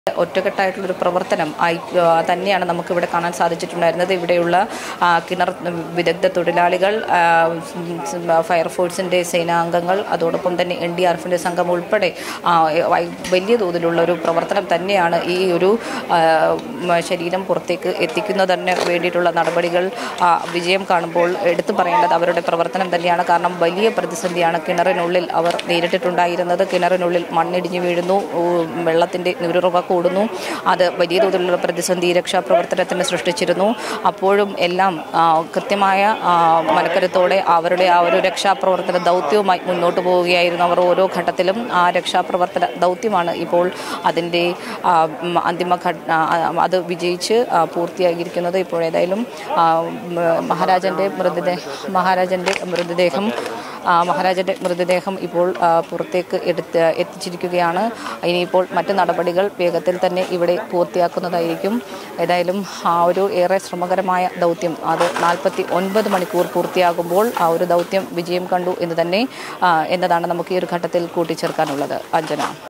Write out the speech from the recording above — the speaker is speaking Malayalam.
ഒറ്റക്കെട്ടായിട്ടുള്ളൊരു പ്രവർത്തനം ആയി ആ, തന്നെയാണ് നമുക്കിവിടെ കാണാൻ സാധിച്ചിട്ടുണ്ടായിരുന്നത് ഇവിടെയുള്ള ആ, കിണർ വിദഗ്ധ തൊഴിലാളികൾ ആ, സ് ഫയർഫോഴ്സിൻ്റെ സേനാംഗങ്ങൾ അതോടൊപ്പം തന്നെ എൻ ഡി ആർ എഫിൻ്റെ സംഘം ഉൾപ്പെടെ ആ, വൈ- വലിയ തോതിലുള്ള ഒരു പ്രവർത്തനം തന്നെയാണ് ഈ ഒരു ആ, മ, ശരീരം പുറത്തേക്ക് എത്തിക്കുന്നതിന് വേണ്ടിയിട്ടുള്ള നടപടികൾ ആ, വിജയം കാണുമ്പോൾ എടുത്തു പറയേണ്ടത് അവരുടെ പ്രവർത്തനം തന്നെയാണ് കാരണം വലിയ പ്രതിസന്ധിയാണ് കിണറിനുള്ളിൽ അവർ നേരിട്ടിട്ടുണ്ടായിരുന്നത് കിണറിനുള്ളിൽ മണ്ണിടിഞ്ഞു വീഴുന്നു ഊ, വെള്ളത്തിൻ്റെ നീരുറവ കൂടുന്നു അത് വലിയ തോതിലുള്ള പ്രതിസന്ധി രക്ഷാപ്രവർത്തനത്തിന് സൃഷ്ടിച്ചിരുന്നു അപ്പോഴും എല്ലാം ആ, കൃത്യമായ ആ, മനക്കരുത്തോടെ അവരുടെ ആ ഒരു രക്ഷാപ്രവർത്തന ദൗത്യവുമായി മുന്നോട്ട് പോവുകയായിരുന്നു അവർ ഓരോ ഘട്ടത്തിലും ആ രക്ഷാപ്രവർത്തന ദൗത്യമാണ് ഇപ്പോൾ അതിൻ്റെ ആ, ഉം, അന്തിമ ഘട്ട ആ, അത് വിജയിച്ച് ആ, പൂർത്തിയാക്കിയിരിക്കുന്നത് ഇപ്പോൾ ഏതായാലും ആ, ഉം, മഹാരാജൻ്റെ മൃതദേഹ മഹാരാജൻ്റെ മൃതദേഹം ആ, മഹാരാജൻ്റെ മൃതദേഹം ഇപ്പോൾ ആ, പുറത്തേക്ക് എടുത്ത് എത്തിച്ചിരിക്കുകയാണ് ഇനിയിപ്പോൾ മറ്റ് നടപടികൾ വേഗത്തിൽ തന്നെ ഇവിടെ പൂർത്തിയാക്കുന്നതായിരിക്കും ഏതായാലും ആ ഒരു ഏറെ ശ്രമകരമായ ദൗത്യം അത് നാൽപ്പത്തി ഒൻപത് മണിക്കൂർ പൂർത്തിയാകുമ്പോൾ ആ ഒരു ദൗത്യം വിജയം കണ്ടു എന്ന് തന്നെ ആ, എന്നതാണ് നമുക്ക് ഈ ഒരു ഘട്ടത്തിൽ കൂട്ടിച്ചേർക്കാനുള്ളത് അഞ്ജന